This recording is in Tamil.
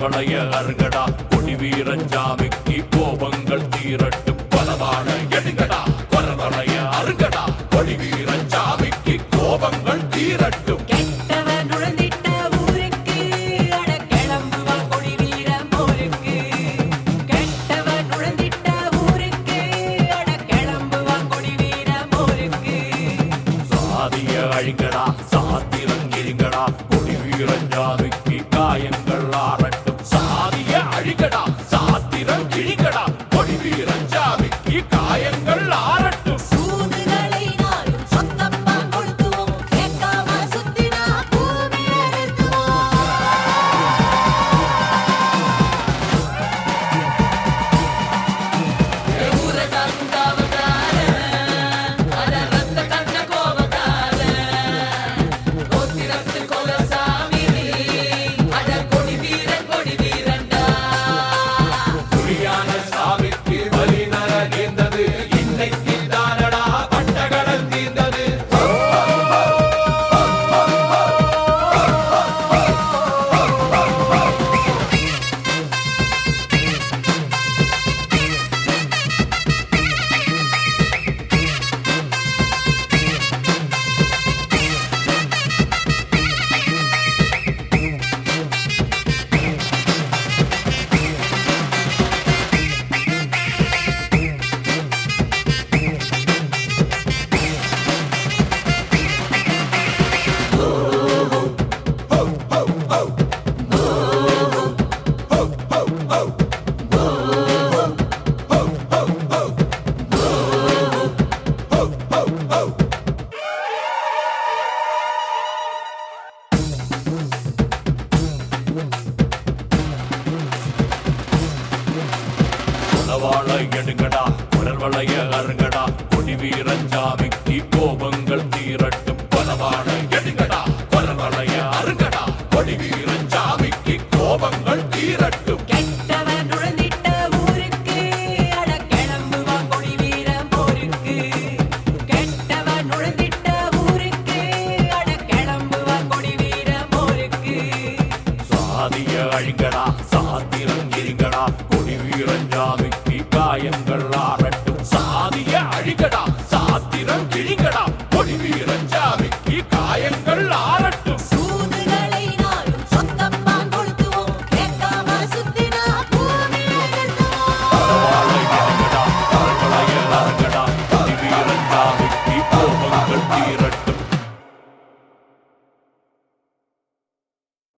வளைய அருங்கடா கொடி வீரஞ்சாமிக்கு கோபங்கள் தீரட்டும் பலவான எடுங்கடா கொரவளைய அருங்கடா கொடி வீரஞ்சாமிக்கு கோபங்கள் தீரட்டும் கெட்டவன் நுழைந்திட்ட ஊருக்கு அட கிளம்புவா கொடி வீரம் போருக்கு கெட்டவன் நுழைந்திட்ட ஊருக்கு அட கிளம்புவா கொடி வீரம் போருக்கு சாதிய அழிங்கடா சாத்திரம் கிழிங்கடா கொடி வீரஞ்சாமிக்கு காயங்கள் ஆறட்டும் சாதிய அழிங்கடா சாத்திரம் கிழிங்கடா கொடி வீரஞ்சாமிக்கு காயங்கள் ஆறட்டும் சூதுகளை நாளும் சொந்தப்பா கொளுத்துவோம் கேட்காம சுத்தினா பூமியை நிறுத்துவோம் புலியான சாமிக்கு பலி நர நேர்ந்தது இன்னைக்கு தானடா பட்டகடல் தீர்ந்தது குலவாழ எடுங்கடா குரல் வளைய அருங்கடா கொடி வீரஞ்சாமிக்கு கோபங்கள் தீரட்டும் குலவாழ எடுங்கடா குரல் வளைய அருங்கடா கொடி வீரஞ்சாமிக்கு கோபங்கள் தீரட்டும் கெட்டவன் நுழைந்திட்ட ஊருக்கு அட கிளம்புவா கொடி வீரம் போருக்கு கெட்டவன் நுழைந்திட்ட ஊருக்கு அட கிளம்புவா கொடி வீரம் போருக்கு சாதிய அழிங்கடா சாத்திரம் கிரிங்கடா கொடி வீரஞ்சாமிக்கு காயங்கள் ஆறட்டும் சாதிய அழிங்கடா சாத்திரம் கிழிங்கடா கொடி வீரன்